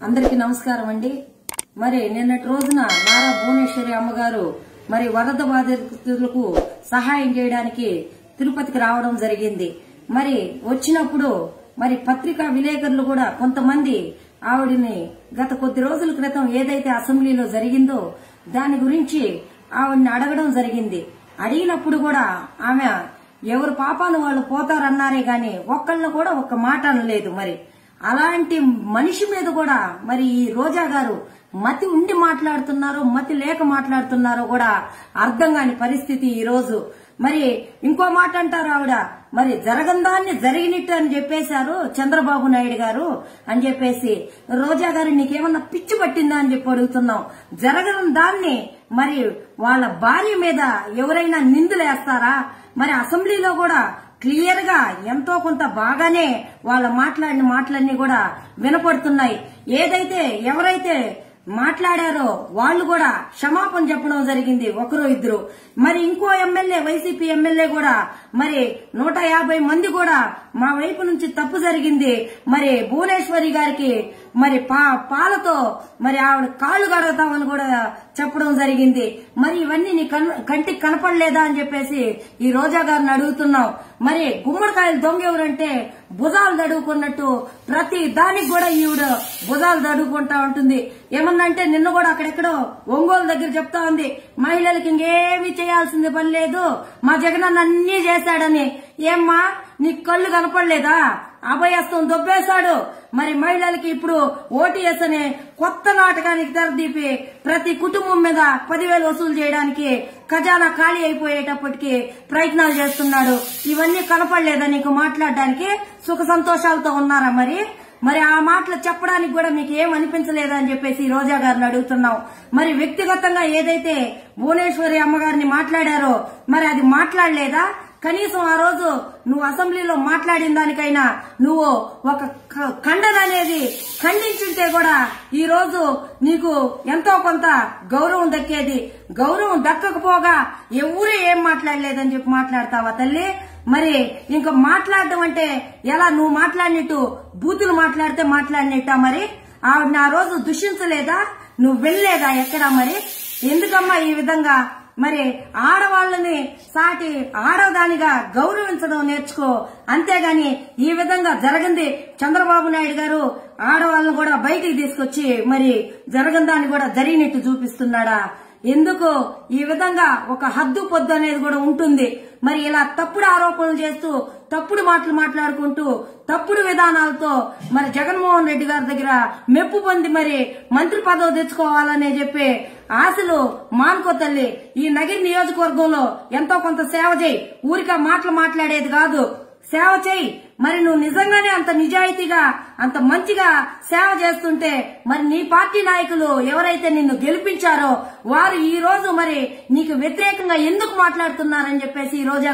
అందరికీ నమస్కారం అండి మరి నిన్నటి రోజున నారా భువనేశ్వరి అమ్మగారు మరి వరద బాధితులకు సహాయం చేయడానికి తిరుపతికి రావడం జరిగింది మరి వచ్చినప్పుడు మరి పత్రికా విలేకరులు కూడా కొంతమంది ఆవిడని గత కొద్ది రోజుల క్రితం ఏదైతే అసెంబ్లీలో జరిగిందో దాని గురించి ఆవిడని అడగడం జరిగింది అడిగినప్పుడు కూడా ఆమె ఎవరు పాపాను వాళ్ళు పోతారన్నారే గాని ఒక్కళ్ళని కూడా ఒక్క మాట అనలేదు మరి అలాంటి మనిషి మీద కూడా మరి ఈ రోజా గారు మతి ఉండి మాట్లాడుతున్నారో మతి లేక మాట్లాడుతున్నారో కూడా అర్థం కాని పరిస్థితి ఈ రోజు మరి ఇంకో మాట అంటారు ఆవిడ మరి జరగందాన్ని జరిగినట్టు అని చెప్పేశారు చంద్రబాబు నాయుడు గారు అని చెప్పేసి రోజా గారు నీకేమన్నా పిచ్చి పట్టిందా అని చెప్పి అడుగుతున్నాం జరగని దాన్ని మరి వాళ్ళ భార్య మీద ఎవరైనా నిందులేస్తారా మరి అసెంబ్లీలో కూడా క్లియర్ గా ఎంతో కొంత బాగానే వాళ్ళ మాట్లాడిన మాటలన్నీ కూడా వినపడుతున్నాయి ఏదైతే ఎవరైతే మాట్లాడారో వాళ్ళు కూడా క్షమాపణ చెప్పడం జరిగింది ఒకరు ఇద్దరు మరి ఇంకో ఎమ్మెల్యే వైసీపీ ఎమ్మెల్యే కూడా మరి నూట యాభై మంది కూడా మా వైపు నుంచి తప్పు జరిగింది మరి భువనేశ్వరి గారికి మరి పా- పాలతో మరి ఆవిడ కాళ్ళు కడుగుతామని కూడా చెప్పడం జరిగింది మరి ఇవన్నీ నీ కన్- కంటికి కనపడలేదా అని చెప్పేసి ఈ రోజా గారిని అడుగుతున్నాం మరి గుమ్మడికాయలు దొంగ ఎవరంటే భుజాలు దడుకున్నట్టు ప్రతి దానికి కూడా ఈవిడ భుజాలు దడుకుంటా ఉంటుంది ఏమన్నంటే నిన్న కూడా అక్కడెక్కడో ఒంగోలు దగ్గర చెప్తా ఉంది మహిళలకు ఇంకేమీ చేయాల్సింది పని లేదు మా జగనన్న అన్ని చేశాడని ఏమ్మా నీకు కళ్ళు కనపడలేదా అభయస్తం దొబ్బేశాడు మరి మహిళలకి ఇప్పుడు ఓటీఎస్ అనే కొత్త నాటకానికి తెరదీపి ప్రతి కుటుంబం మీద పదివేలు వసూలు చేయడానికి ఖజానా ఖాళీ అయిపోయేటప్పటికి ప్రయత్నాలు చేస్తున్నాడు ఇవన్నీ కనపడలేదా నీకు మాట్లాడడానికి సుఖ సంతోషాలతో ఉన్నారా మరి మరి ఆ మాటలు చెప్పడానికి కూడా మీకు ఏం అనిపించలేదా అని చెప్పేసి ఈ రోజా గారిని అడుగుతున్నాం మరి వ్యక్తిగతంగా ఏదైతే భువనేశ్వరి అమ్మగారిని మాట్లాడారో మరి అది మాట్లాడలేదా కనీసం ఆ రోజు నువ్వు అసెంబ్లీలో మాట్లాడిన దానికైనా నువ్వు ఒక క- ఖండన అనేది ఖండించుంటే కూడా ఈ రోజు నీకు ఎంతో కొంత గౌరవం దక్కేది గౌరవం దక్కకపోగా ఎవరు ఏం మాట్లాడలేదని చెప్పి మాట్లాడతావా తల్లి మరి ఇంకా మాట్లాడడం అంటే ఎలా నువ్వు మాట్లాడినట్టు బూతులు మాట్లాడితే మాట్లాడినట్టా మరి ఆవిడ ఆ రోజు దూషించలేదా నువ్వు వెళ్ళలేదా ఎక్కడా మరి ఎందుకమ్మా ఈ విధంగా మరి ఆడవాళ్ళని సాటి ఆడదానిగా గౌరవించడం నేర్చుకో అంతేగాని ఈ విధంగా జరగింది చంద్రబాబు నాయుడు గారు ఆడవాళ్ళని కూడా బయటికి తీసుకొచ్చి మరి జరగని దాన్ని కూడా జరిగినట్టు చూపిస్తున్నాడా ఎందుకు ఈ విధంగా ఒక హద్దు పొద్దు అనేది కూడా ఉంటుంది మరి ఇలా తప్పుడు ఆరోపణలు చేస్తూ తప్పుడు మాటలు మాట్లాడుకుంటూ తప్పుడు విధానాలతో మరి జగన్మోహన్ రెడ్డి గారి దగ్గర మెప్పు పొంది మరి మంత్రి పదవి తెచ్చుకోవాలనే చెప్పి ఆశలు మానుకో తల్లి ఈ నగిరి నియోజకవర్గంలో ఎంతో కొంత సేవ చేయి ఊరిక మాటలు మాట్లాడేది కాదు సేవ చేయి మరి నువ్వు నిజంగానే అంత నిజాయితీగా అంత మంచిగా సేవ చేస్తుంటే మరి నీ పార్టీ నాయకులు ఎవరైతే నిన్ను గెలిపించారో వారు ఈ రోజు మరి నీకు వ్యతిరేకంగా ఎందుకు మాట్లాడుతున్నారని చెప్పేసి ఈ రోజు